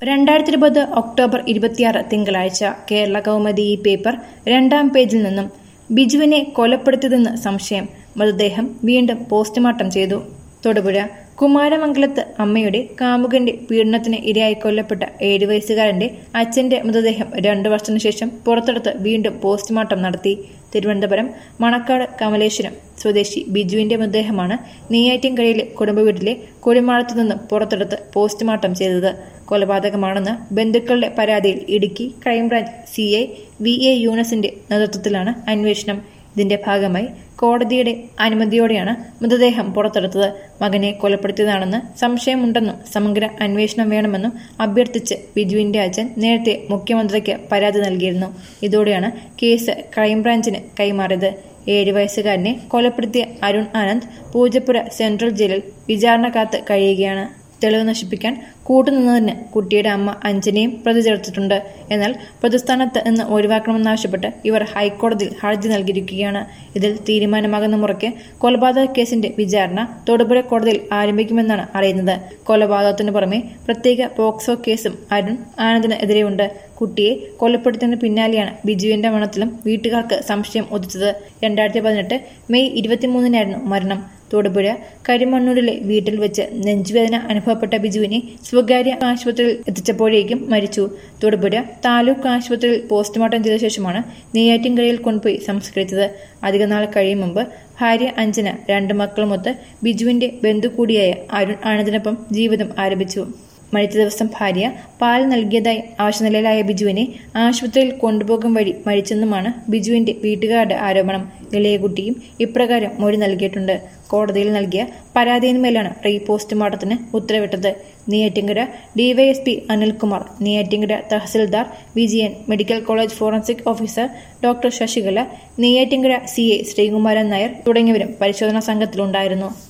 രണ്ടായിരത്തി ഇരുപത് ഒക്ടോബർ ഇരുപത്തിയാറ് തിങ്കളാഴ്ച കേരള കൗമുദി ഈ പേപ്പർ രണ്ടാം പേജിൽ നിന്നും ബിജുവിനെ കൊലപ്പെടുത്തിയതെന്ന് സംശയം മൃതദേഹം വീണ്ടും പോസ്റ്റ്മോർട്ടം ചെയ്തു തൊടുപുഴ കുമാരമംഗലത്ത് അമ്മയുടെ കാമുകന്റെ പീഡനത്തിന് ഇരയായി കൊല്ലപ്പെട്ട ഏഴു വയസ്സുകാരന്റെ അച്ഛന്റെ മൃതദേഹം രണ്ടു വർഷത്തിനു ശേഷം പുറത്തെടുത്ത് വീണ്ടും പോസ്റ്റ്മോർട്ടം നടത്തി തിരുവനന്തപുരം മണക്കാട് കമലേശ്വരം സ്വദേശി ബിജുവിന്റെ മൃതദേഹമാണ് നെയ്യാറ്റിൻകരയിലെ കുടുംബ വീട്ടിലെ കുടിമാളത്തു നിന്നും പുറത്തെടുത്ത് പോസ്റ്റ്മോർട്ടം ചെയ്തത് കൊലപാതകമാണെന്ന് ബന്ധുക്കളുടെ പരാതിയിൽ Idukki crime branch C I V A യൂനസിന്റെ നേതൃത്വത്തിലാണ് അന്വേഷണം ഇതിന്റെ ഭാഗമായി കോടതിയുടെ അനുമതിയോടെയാണ് മൃതദേഹം പുറത്തെടുത്തത് മകനെ കൊലപ്പെടുത്തിയതാണെന്ന് സംശയമുണ്ടെന്നും സമഗ്ര അന്വേഷണം വേണമെന്നും അഭ്യർത്ഥിച്ച് ബിജുവിന്റെ അച്ഛൻ നേരത്തെ മുഖ്യമന്ത്രിക്ക് പരാതി നൽകിയിരുന്നു ഇതോടെയാണ് കേസ് ക്രൈംബ്രാഞ്ചിന് കൈമാറിയത് ഏഴ് വയസ്സുകാരനെ കൊലപ്പെടുത്തിയ അരുൺ ആനന്ദ് പൂജപ്പുര സെൻട്രൽ ജയിലിൽ വിചാരണ കാത്ത് കഴിയുകയാണ് തെളിവ് നശിപ്പിക്കാൻ കൂട്ടുനിന്നതിന് കുട്ടിയുടെ അമ്മ അഞ്ജനയും പ്രതി ചേർത്തിട്ടുണ്ട് എന്നാൽ പ്രതിസ്ഥാനത്ത് നിന്ന് ഒഴിവാക്കണമെന്നാവശ്യപ്പെട്ട് ഇവർ ഹൈക്കോടതിയിൽ ഹർജി നൽകിയിരിക്കുകയാണ് ഇതിൽ തീരുമാനമാകുന്ന മുറയ്ക്ക് കൊലപാതക കേസിന്റെ വിചാരണ തൊടുപുഴ കോടതിയിൽ ആരംഭിക്കുമെന്നാണ് അറിയുന്നത് കൊലപാതകത്തിനു പുറമെ പ്രത്യേക പോക്സോ കേസും അരുൺ ആനന്ദിന് എതിരെയുണ്ട് കുട്ടിയെ കൊലപ്പെടുത്തിയതിന് പിന്നാലെയാണ് ബിജുവിന്റെ മരണത്തിലും വീട്ടുകാർക്ക് സംശയം ഉദിച്ചത് രണ്ടായിരത്തി പതിനെട്ട് മെയ് ഇരുപത്തിമൂന്നിനായിരുന്നു മരണം തൊടുപുഴ കരിമണ്ണൂരിലെ വീട്ടിൽ വെച്ച് നെഞ്ചുവേദന അനുഭവപ്പെട്ട ബിജുവിനെ സ്വകാര്യ ആശുപത്രിയിൽ എത്തിച്ചപ്പോഴേക്കും മരിച്ചു തൊടുപുഴ താലൂക്ക് ആശുപത്രിയിൽ പോസ്റ്റ്മോർട്ടം ചെയ്ത ശേഷമാണ് നെയ്യാറ്റിൻകരയിൽ കൊണ്ടുപോയി സംസ്കരിച്ചത് അധികനാൾ കഴിയും മുമ്പ് ഭാര്യ അഞ്ജന രണ്ട് മക്കളുമൊത്ത് ബിജുവിന്റെ ബന്ധു കൂടിയായ അരുൺ ആനന്ദിനൊപ്പം ജീവിതം ആരംഭിച്ചു മരിച്ച ദിവസം ഭാര്യ പാൽ നൽകിയതായി അവശനിലയിലായ ബിജുവിനെ ആശുപത്രിയിൽ കൊണ്ടുപോകും വഴി മരിച്ചെന്നുമാണ് ബിജുവിന്റെ വീട്ടുകാരുടെ ആരോപണം ഇളയ കുട്ടിയും ഇപ്രകാരം മൊഴി നൽകിയിട്ടുണ്ട് കോടതിയിൽ നൽകിയ പരാതിയിന്മേലാണ് റീ പോസ്റ്റ്മോർട്ടത്തിന് ഉത്തരവിട്ടത് Neyyattinkara DYSP Anilkumar Neyyattinkara tahsildar Vijayan medical college forensic officer doctor Sasikala Neyyattinkara C A Sreekumaran Nair തുടങ്ങിയവരും പരിശോധനാ സംഘത്തിലുണ്ടായിരുന്നു